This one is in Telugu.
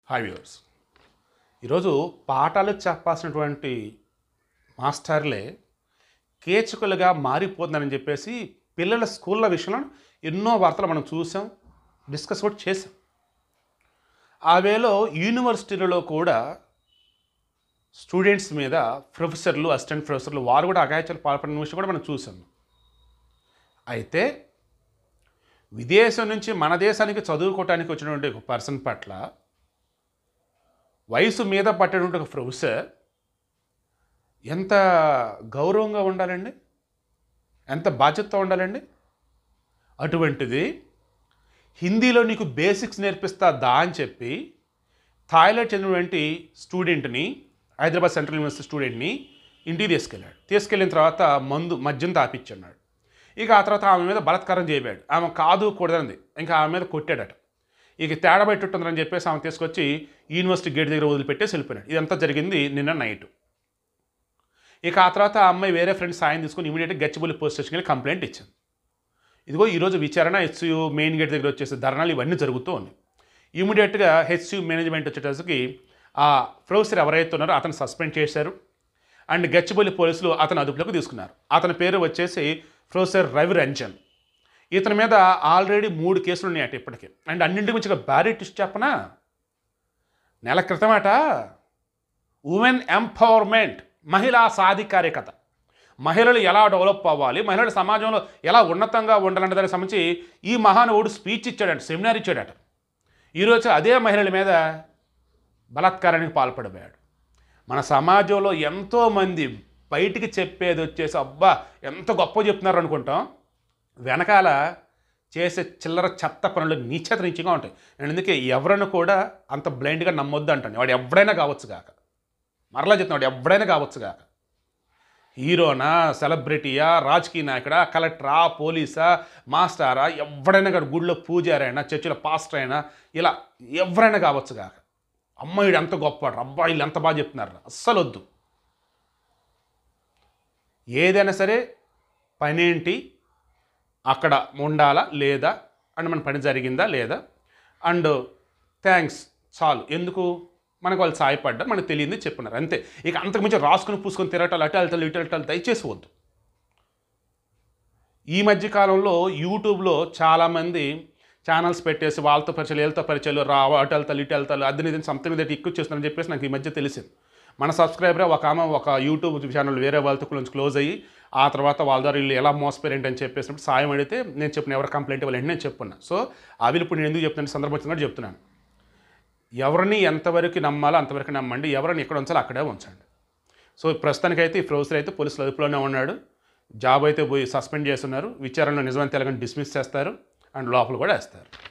హాయ్ వ్యూవర్స్ ఈరోజు పాఠాలు చెప్పాల్సినటువంటి మాస్టర్లే కేచుకలుగా మారిపోతుందని చెప్పేసి పిల్లల స్కూళ్ళ విషయంలో ఎన్నో వార్తలు మనం చూసాం డిస్కస్ కూడా చేసాం ఆ వేలో యూనివర్సిటీలలో కూడా స్టూడెంట్స్ మీద ప్రొఫెసర్లు అసిస్టెంట్ ప్రొఫెసర్లు వారు కూడా అగాయచాలు పాల్పడిన విషయం కూడా మనం చూసాం అయితే విదేశం నుంచి మన దేశానికి చదువుకోవటానికి వచ్చినటువంటి ఒక పర్సన్ పట్ల వయసు మీద పట్టేటువంటి ఒక ప్రొఫెసర్ ఎంత గౌరవంగా ఉండాలండి ఎంత బాధ్యతతో ఉండాలండి అటువంటిది హిందీలో నీకు బేసిక్స్ నేర్పిస్తా దా అని చెప్పి థాయిలాండ్ చెందినటువంటి స్టూడెంట్ని హైదరాబాద్ సెంట్రల్ యూనివర్సిటీ స్టూడెంట్ని ఇంటికి తీసుకెళ్ళాడు తీసుకెళ్ళిన తర్వాత మందు మద్యం తాపిచ్చన్నాడు ఇక ఆ తర్వాత ఆమె మీద బలాత్కారం చేయబాడు ఆమె కాదు కూడదంది ఇంకా ఆమె మీద కొట్టాడట ఇక తేడా బయటట్టుందని చెప్పేసి ఆమె తీసుకొచ్చి యూనివర్సిటీ గేట్ దగ్గర వదిలిపెట్టేసి వెళ్ళిపోయాడు ఇదంతా జరిగింది నిన్న నైట్ ఇక ఆ తర్వాత ఆ అమ్మాయి వేరే ఫ్రెండ్స్ సాయం తీసుకుని ఇమీడియట్గా గచ్చిబౌలి పోలీస్ స్టేషన్కి వెళ్ళి కంప్లైంట్ ఇచ్చింది ఇదిగో ఈరోజు విచారణ హెచ్యు మెయిన్ గేట్ దగ్గర వచ్చేసి ధర్నాలు ఇవన్నీ జరుగుతూ ఉన్నాయి ఇమీడియట్గా హెచ్యు మేనేజ్మెంట్ వచ్చేటప్పటికి ఆ ప్రొఫెసర్ ఎవరైతే ఉన్నారో అతను సస్పెండ్ చేశారు అండ్ గచ్చిబౌలి పోలీసులు అతను అదుపులోకి తీసుకున్నారు అతని పేరు వచ్చేసి ప్రొఫెసర్ రవి రంజన్ ఇతని మీద ఆల్రెడీ మూడు కేసులు ఉన్నాయట ఇప్పటికీ అండ్ అన్నింటి గురించి ఒక భారీ ట్విస్ట్ చెప్పనా నెల క్రితమట ఉమెన్ ఎంపవర్మెంట్ మహిళా సాధికారికత మహిళలు ఎలా డెవలప్ అవ్వాలి మహిళలు సమాజంలో ఎలా ఉన్నతంగా ఉండాలనే దానికి సంబంధించి ఈ మహానుభావుడు స్పీచ్ ఇచ్చాడట సెమినార్ ఇచ్చాడట ఈరోజు అదే మహిళల మీద బలాత్కారానికి పాల్పడిపోయాడు మన సమాజంలో ఎంతోమంది బయటికి చెప్పేది వచ్చేసి అబ్బా ఎంత గొప్ప చెప్తున్నారు అనుకుంటాం వెనకాల చేసే చిల్లర చెత్త పనులు నీచత నీచిగా ఉంటాయి నేను అందుకే ఎవరిని కూడా అంత బ్లైండ్గా నమ్మొద్దు అంటాను వాడు ఎవడైనా కావచ్చు కాక మరలా చెప్తున్నాడు ఎవడైనా కావచ్చు కాక హీరోనా సెలబ్రిటీయా రాజకీయ నాయకుడా కలెక్టరా పోలీసా మాస్టారా ఎవడైనా కాదు గుడిలో పూజారైనా చర్చిలో పాస్టర్ అయినా ఇలా ఎవరైనా కావచ్చు కాక అమ్మాయిడు ఎంత గొప్పవాడు అబ్బాయిలు ఎంత బాగా చెప్తున్నారు అస్సలు వద్దు ఏదైనా సరే పనేంటి అక్కడ ఉండాలా లేదా అండ్ మన పని జరిగిందా లేదా అండ్ థ్యాంక్స్ చాలు ఎందుకు మనకు వాళ్ళు సాయపడ్డారు మనకు తెలియంది చెప్పినారు అంతే ఇక అంతకుమించి రాసుకుని పూసుకొని తిరగటాలు అటు వెళ్తాలు ఇటు వెళ్తాలు దయచేసి వద్దు ఈ మధ్య కాలంలో యూట్యూబ్లో చాలామంది ఛానల్స్ పెట్టేసి వాళ్ళతో పరిచయాలు వీళ్ళతో పరిచయాలు రా అటు వెళ్తాలు ఇటు వెళ్తాలు అది ఇది సంథింగ్ దట్ ఎక్కువ చేస్తున్నారని చెప్పేసి నాకు ఈ మధ్య తెలిసింది మన సబ్స్క్రైబరే ఒక ఆమె ఒక యూట్యూబ్ ఛానల్ వేరే వాళ్ళతో కొంచెం క్లోజ్ అయ్యి ఆ తర్వాత వాళ్ళ ద్వారా వీళ్ళు ఎలా మోసపోయారంటే అని చెప్పేసినప్పుడు సాయం అడిగితే నేను చెప్పిన ఎవరు కంప్లైంట్ ఇవ్వాలంటే నేను చెప్పున్నా సో అవి ఇప్పుడు నేను ఎందుకు చెప్తున్నాను సందర్భం వచ్చింది కూడా చెప్తున్నాను ఎవరిని ఎంతవరకు నమ్మాలో అంతవరకు నమ్మండి ఎవరిని ఎక్కడ ఉంచాలో అక్కడే ఉంచండి సో ప్రస్తుతానికైతే ఈ ప్రొఫెసర్ అయితే పోలీసులు అదుపులోనే ఉన్నాడు జాబ్ అయితే పోయి సస్పెండ్ చేస్తున్నారు విచారణలో నిజమైన తెలగని డిస్మిస్ చేస్తారు అండ్ లోపల కూడా వేస్తారు